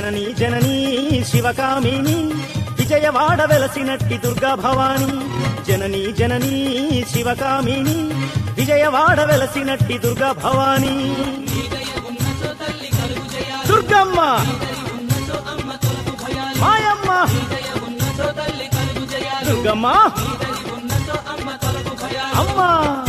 జననీ జననీ శివకామిని విజయవాడ వెలసినట్టి దుర్గా భవాని జననీ జననీ శివకామిని విజయవాడ వెలసినట్టి దుర్గా భవాని దుర్గమ్మ మాయమ్మ దుర్గమ్మ అమ్మా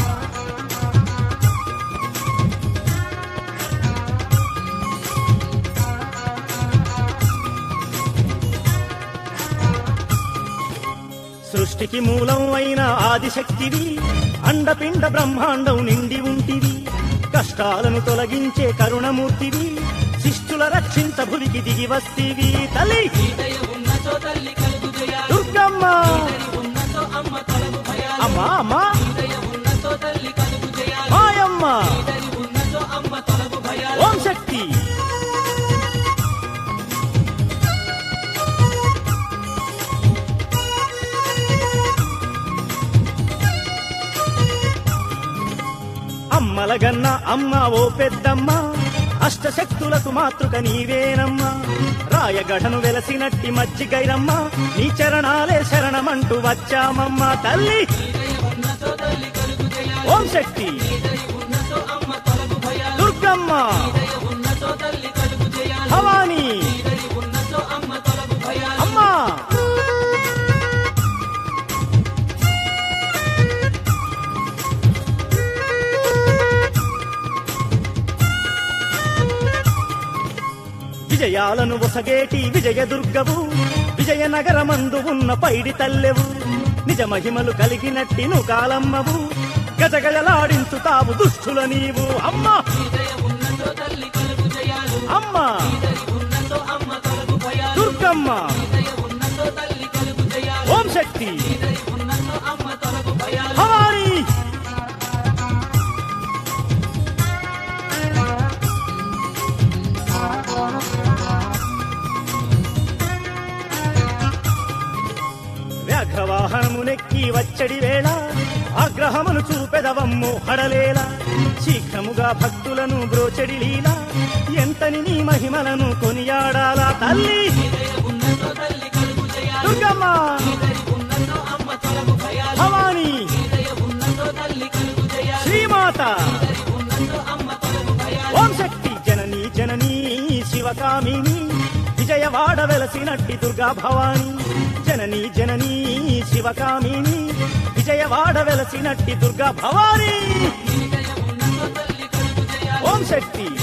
సృష్టికి మూలం అయిన ఆదిశక్తివి అండపిండ బ్రహ్మాండం నిండి ఉంటివి కష్టాలను తొలగించే కరుణమూర్తివి శిష్టుల రక్షించ భువికి దిగి వస్తీవి తల్లి దుర్గమ్మ అమ్మా అమ్మా మాయమ్మ ఓం శక్తి అమ్మలగన్న అమ్మ ఓ పెద్దమ్మ అష్టశక్తులకు మాతృక నీవేనమ్మా రాయగఢను వెలసినట్టి మజ్జిగైరమ్మ నీ చరణాలే శరణమంటూ వచ్చామమ్మ తల్లి ఓం శక్తి దుర్గమ్మ భవానీ అమ్మా విజయాలను ఒసగేటి విజయదుర్గవు విజయనగరమందు ఉన్న పైడి తల్లెవు నిజ మహిమలు కలిగినట్టి నువ్వు కాలమ్మవు గజగజలాడించుతావు దుష్టుల నీవు అమ్మ అమ్మ దుర్గమ్మ ఓం శక్తి భవానీ వ్యాఘ్రవాహనమునెక్కి వచ్చడి వేళ ఆగ్రహమును చూపెదవమ్ము హడలేల శీఘ్రముగా భక్తులను బ్రోచడి లీల ఎంతని నీ మహిమలను కొనియాడాలా తల్లి దుర్గమ్మ భవానీ శ్రీమాత ఓం శక్తి జననీ జననీ శివకామిని విజయవాడ వెలసినట్టి దుర్గా భవాని జననీ జననీ శివకామిని విజయవాడ వెలసినట్టి దుర్గా భవాని ఓం శక్తి